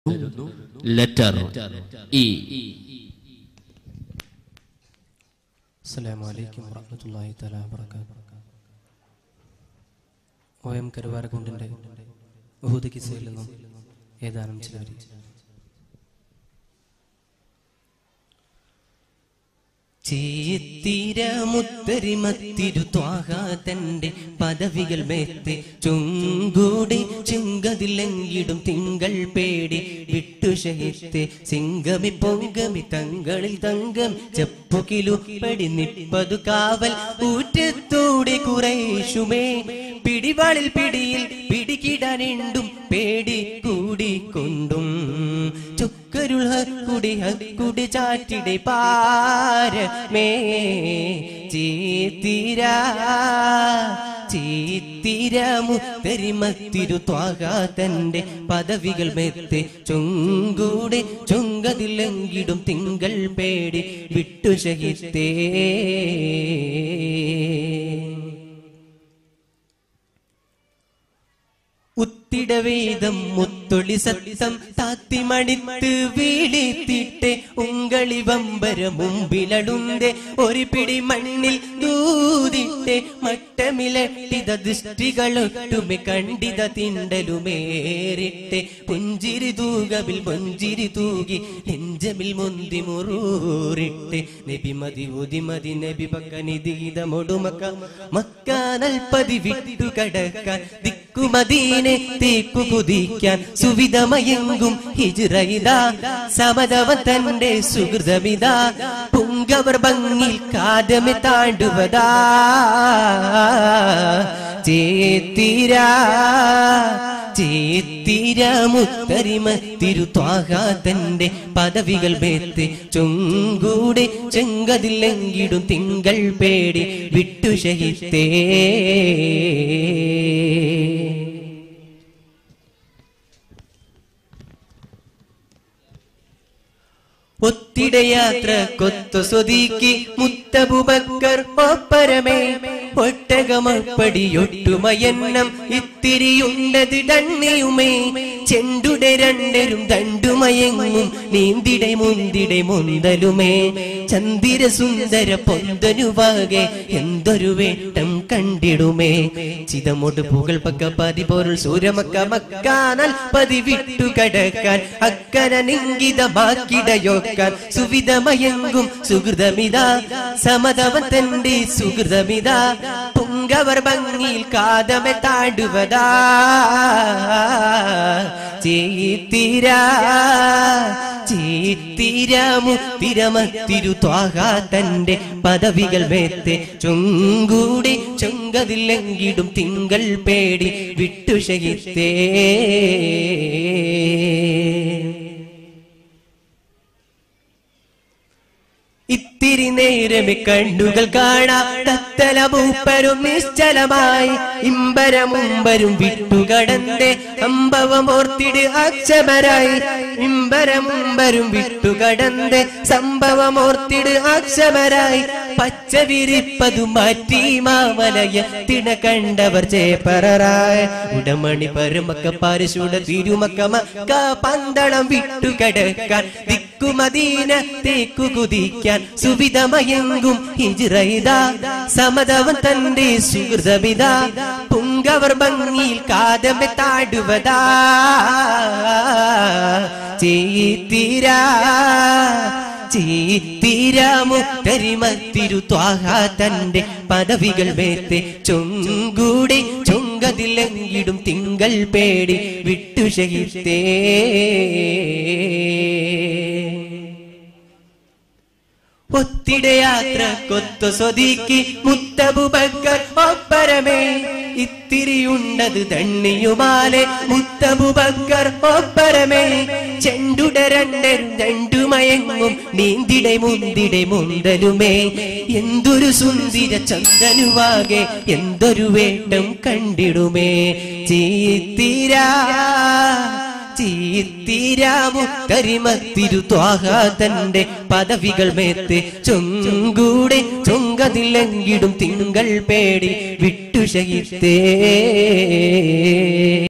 letter E അസ്സലാമു അലൈക്കും വറഹ്മത്തുള്ളാഹി തആല വബറകാതുഹു ഒ എം കരുവാരക്കുണ്ടിന്റെ ഉഹുദ് കിസ്സയിൽ നിന്നും ഏതാനും ചില വരി മുത്തരിമത്തിരുത്വാഹാതന്റെ പദവികൾ മേത്തെ ചുങ്കൂടി ചുങ്കതിലെങ്കിടും തിങ്കൾ പേടി വിട്ടുഷഹിത്തെ സിംഗമി പൊങ്കമി തങ്ങളിൽ തങ്കം ചെപ്പുകിലു പടി നിപ്പതു കാവൽ ഊറ്റത്തോടെ കുറേശുമേ പിടിവാളിൽ പിടിയിൽ പിടികിടാനുണ്ടും പേടി കൂടിക്കൊണ്ടും ചുക്കരുൾ കുടി കുടി ചാറ്റിടെ പാരമേ ചീത്തിരാ ചീത്തിരമുത്തരിമത്തിരു ത്വാകാതന്റെ പദവികൾ മെത്തെ ചുങ്കൂടെ ചുങ്കതിലെങ്കിടും തിങ്കൾ പേടി വിട്ടുശഹിത്തേ ഉത്തിടവേദം മുത്തൊളി സത്തം താത്തിമണിത്ത് വീളിത്തിട്ടെ ഉങ്കളി വമ്പര മുമ്പിലടുന്റെ ഒരു പിടി മണ്ണിൽ ദൂതിട്ടെ മട്ടമിലട്ടിത ദൃഷ്ടികളൊട്ടുമെ കണ്ടിത തിണ്ടലുമേറിട്ടെ പുഞ്ചിരി തൂകവിൽ പുഞ്ചിരി തൂകി നെഞ്ചമിൽ മുന്തി മുറൂറിട്ടെ നബിമതി ഉതിമതി നബി പക്കനിതീതമൊടുമക്ക മക്കാനൽപ്പതി വിട്ടു കടക്കാൻ ദിക്കുമദീനെ തേക്കു കുതിക്കാൻ സുവിധമയെങ്കും ഹിജ്റയിതാ സമതവ തന്റെ സുഹൃതമിതാ പുങ്കവർ ഭംഗിൽ കാതമെ താണ്ടുവതാ ചേത്തിരാ ചേത്തിരമുത്തരിമ തിരുത്വാഹാതന്റെ പദവികൾ വേത്ത് ചുങ്കൂടെ ചെങ്കതിലെങ്കിടും തിങ്കൾ പേടി വിട്ടുശഹിത്തേ ഒത്തിടയാത്ര കൊത്തു സ്വതീക്കി മുത്തബുബക്കർ ഒപ്പരമേ ഒട്ടകമപ്പടിയൊട്ടുമയന്നം ഇത്തിരിയുണ്ടത് ഡണ്ണിയുമേ ചെണ്ടുടെ രണ്ടരും ദണ്ടുമയങ്ങും നീന്തിടെ മുന്തിടെ മുന്തലുമേ ചന്ദിര സുന്ദര പൊന്തനുവാകെ എന്തൊരു വേട്ടം കണ്ടിടുമേ ചിതമോട് പുകൾ പക്ക പതി പോരുൾ സൂര്യമക്ക മക്കാനാൽ പതി വിട്ടു കടക്കാൻ അക്കന നിങ്കിതമാക്കിടയോക്കാൻ സുവിധമയങ്കും സുഹൃതമിതാ സമതവൻ തന്റെ സുഹൃതമിതാ പുങ്കവർ ഭംഗിയിൽ കാതമെ താടുവതാ ചേത്തിരാ ചീത്തിരമുത്തിരമത്തിരു ത്വാകാതന്റെ പദവികൾ വേത്തെ ചുങ്കൂടി ചുങ്കതിലെങ്കിടും തിങ്കൾ പേടി വിട്ടുശകിത്തേ ഇത്തിരി നേരമേ കണ്ണുകൾ കാണാം തത്തല മൂപ്പരും നിശ്ചലമായി ഇമ്പരമുമ്പരും വിട്ടുകടന്റെ സംഭവമോർത്തിട് അക്ഷമരായി ഇമ്പരമുമ്പരും വിട്ടുകടന്റെ സംഭവമോർത്തിട് അക്ഷമരായി പച്ച വിരിപ്പതു മാറ്റി മാമലയ തിണ കണ്ടവർ ചേപ്പറായ ഉടമണി പരുമക്ക പാരിശുട തിരുമക്ക മക്ക പന്തളം വിട്ടുകിടക്കാൻ ദിക്കുമദീന തേക്കു കുതിക്കാൻ സുവിധമയങ്കും ഹിജ്റയിതാ സമതവൻ തന്റെ സുഹൃതമിതാ പുങ്കവർ ഭംഗിയിൽ കാതമെ താടുവതാ ചേത്തിരാ ചീത്തിരമുത്തരിമത്തിരുത്വാഹാതന്റെ പദവികൾ വേത്തെ ചൊങ്കൂടി ചൊങ്കതിലെങ്കിടും തിങ്കൾ പേടി വിട്ടുശഹിത്തേ ഒത്തിടയാത്ര കൊത്തു സ്വതീക്കി മുത്തബുബക്കർ ഒപ്പരമേ ഇത്തിരിയുണ്ടത് തണ്ണിയുമാലെ മുത്തബുബക്കർ ഒപ്പരമേ ചെണ്ടുട രണ്ടരും രണ്ടുമയങ്ങും നീന്തിടെ മുന്തിടെ മുന്തലുമേ എന്തൊരു സുന്ദര ചന്ദനുവാകെ എന്തൊരു വേട്ടം കണ്ടിടുമേ ചീത്തിരാ ചീത്തിരാമുത്തരിമത്തിരുത്വാഹാതന്റെ പദവികൾ മേത്ത് ചൊങ്കൂടെ ചൊങ്കതിലെങ്കിടും തിങ്കൾ പേടി വിട്ടുശകിത്തേ